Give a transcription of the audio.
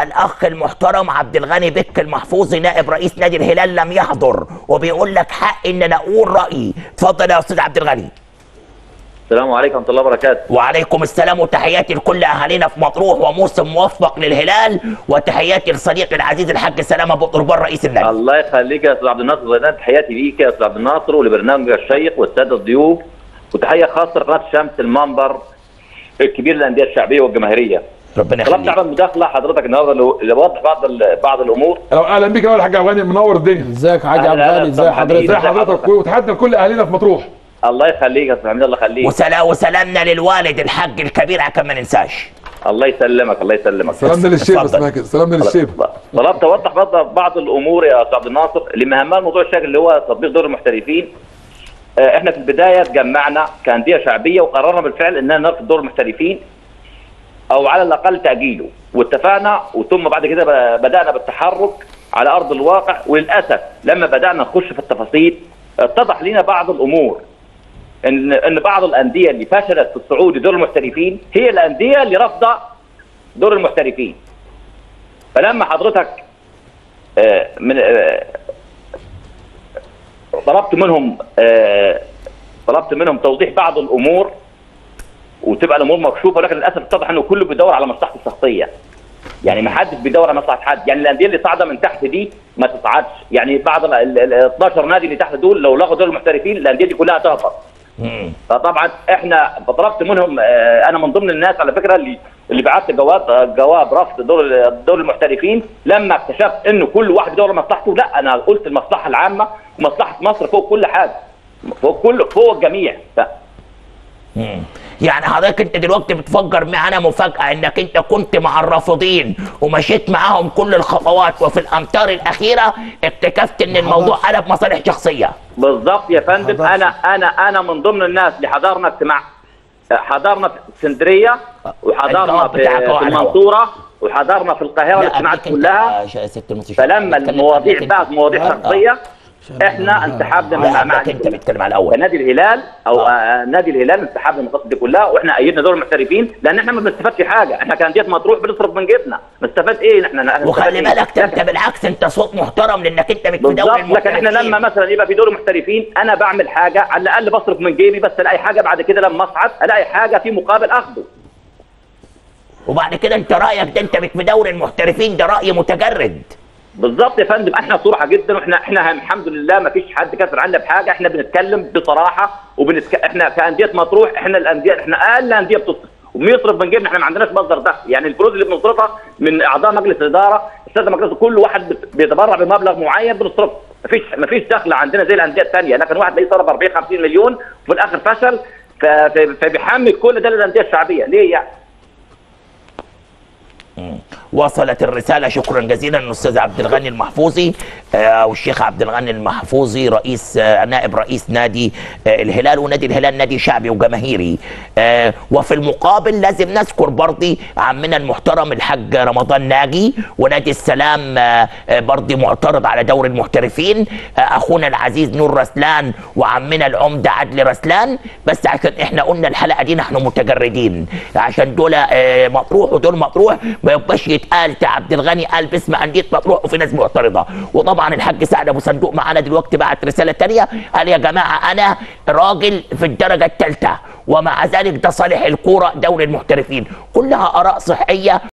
الاخ المحترم عبد الغني بك المحفوظي نائب رئيس نادي الهلال لم يحضر وبيقول لك حق ان انا اقول رايي اتفضل يا استاذ عبد الغني السلام عليكم ورحمه الله وبركاته وعليكم السلام وتحياتي لكل اهالينا في مطروح وموسم موفق للهلال وتحياتي لصديقي العزيز الحاج سلامه ابو قربان رئيس النادي الله يخليك يا استاذ عبد الناصر زيدان تحياتي ليك يا استاذ عبد الناصر ولبرنامجك الشيق والساده الضيوف وتحيه خاصه لقناه الشمس المنبر الكبير للانديه الشعبيه والجماهيريه ربنا طلبت يخليك اعمل مداخله حضرتك النهارده لو- لوضح بعض ال- بعض الامور لو اهلا بيك الاول يا حاج غني منور الدنيا ازيك يا حاج عبد أهلا، الغني ازي أهلا، حضرتك ازي حضرتك وتحدى لكل اهالينا في مطروح الله يخليك يا استاذ حميد الله يخليك وسلا وسلامنا للوالد الحاج الكبير عشان ما ننساش الله يسلمك الله يسلمك سلامنا للشيب اتفضل. اسمها كده سلامنا للشيب طلبت اوضح بعض بعض الامور يا استاذ عبد الناصر اللي مهمها الموضوع الشاغل اللي هو تطبيق دور المحترفين آه، احنا في البدايه اتجمعنا كانديه شعبيه وقررنا بالفعل اننا نرفض دور المحترفين او على الاقل تاجيله واتفقنا وثم بعد كده ب- بدانا بالتحرك على ارض الواقع وللاسف لما بدانا نخش في التفاصيل اتضح لنا بعض الامور ان ان بعض الانديه اللي فشلت في الصعود لدور المحترفين هي الانديه اللي رافضه دور المحترفين فلما حضرتك آه، من آه، طلبت منهم آه، طلبت منهم توضيح بعض الامور وتبقى الامور مكشوفه ولكن للاسف اتضح انه كله بيدور على مصلحته الشخصيه يعني ما حدش بيدور على مصلحه حد يعني الانديه اللي صاعده من تحت دي ما تصعدش يعني بعض ال- ال ال- 12 نادي اللي تحت دول لو لغوا دور المحترفين الانديه دي كلها تهبط مم. فطبعا احنا طلبت منهم آه، انا من ضمن الناس على فكره اللي اللي بعت جواب آه، جواب رفض دور دور المحترفين لما اكتشفت انه كل واحد بيدور على مصلحته لا انا قلت المصلحه العامه ومصلحه مصر فوق كل حاجه فوق كل فوق الجميع ف- مم. يعني حضرتك انت دلوقتي بتفجر معانا مفاجاه انك انت كنت مع الرافضين ومشيت معاهم كل الخطوات وفي الامتار الاخيره اكتشفت ان الموضوع قلب مصالح شخصيه بالظبط يا فندم انا انا انا من ضمن الناس اللي حضرنا اجتماع حضرنا في اسكندريه وحضرنا الجواب في, بتاعك هو في على الهواء. المنصوره وحضرنا في القاهره لا، الاجتماعات قبلك انت كلها يا ش- ست المستشار فلما بتكلم المواضيع قبلك انت. بقت مواضيع آه. شخصيه احنا انسحبنا من لا الجماعات قبلك دي انت بتتكلم على الاول فنادي الهلال او آه. آه. نادي الهلال انسحبنا من القصه دي كلها واحنا ايدنا دور المحترفين لان احنا ما بنستفادش حاجه احنا كانديه مطروح بنصرف من جيبنا نستفاد ايه احنا هنستفاد وخلي إيه؟ بالك ده انت لكن- بالعكس انت صوت محترم لانك انت بتدور بالظبط لكن احنا لما مثلا يبقى في دور محترفين انا بعمل حاجه على الاقل بصرف من جيبي بس الاقي حاجه بعد كده لما اصعد الاقي حاجه في مقابل اخده وبعد كده انت رايك ده انت مش في دوري المحترفين ده راي متجرد بالظبط يا فندم احنا صراحه جدا واحنا احنا الحمد لله ما فيش حد كافر عنا بحاجه احنا بنتكلم بصراحه وبنتك... احنا كانديه مطروح احنا الانديه احنا اقل انديه بتصرف وبنصرف من جيبنا احنا ما عندناش مصدر دخل يعني الفلوس اللي بنصرفها من اعضاء مجلس الاداره الساده مجلس كل واحد بت- بيتبرع بمبلغ معين بنصرفه مفيش مفيش دخل عندنا زي الانديه الثانيه لكن واحد تلاقيه صرف 40 50 مليون وفي الاخر فشل ف... ف... فبيحمل كل ده للانديه الشعبيه ليه يعني؟ وصلت الرساله شكرا جزيلا للاستاذ عبد الغني المحفوظي آه، والشيخ عبد الغني المحفوظي رئيس آه، نائب رئيس نادي آه، الهلال ونادي الهلال نادي شعبي وجماهيري آه، وفي المقابل لازم نذكر برضي عمنا المحترم الحاج رمضان ناجي ونادي السلام آه، آه، برضي معترض على دور المحترفين آه، اخونا العزيز نور رسلان وعمنا العمده عدلي رسلان بس عشان احنا قلنا الحلقه دي نحن متجردين عشان دول آه، مطروح ودول مطروح ما يبقاش يتقال تا عبد الغني قال باسم انديه مطروح وفي ناس معترضه وطبعا الحاج سعد ابو صندوق معانا دلوقتي بعت رساله تانية قال يا جماعه انا راجل في الدرجه الثالثه ومع ذلك ده صالح الكوره دوري المحترفين كلها اراء صحيه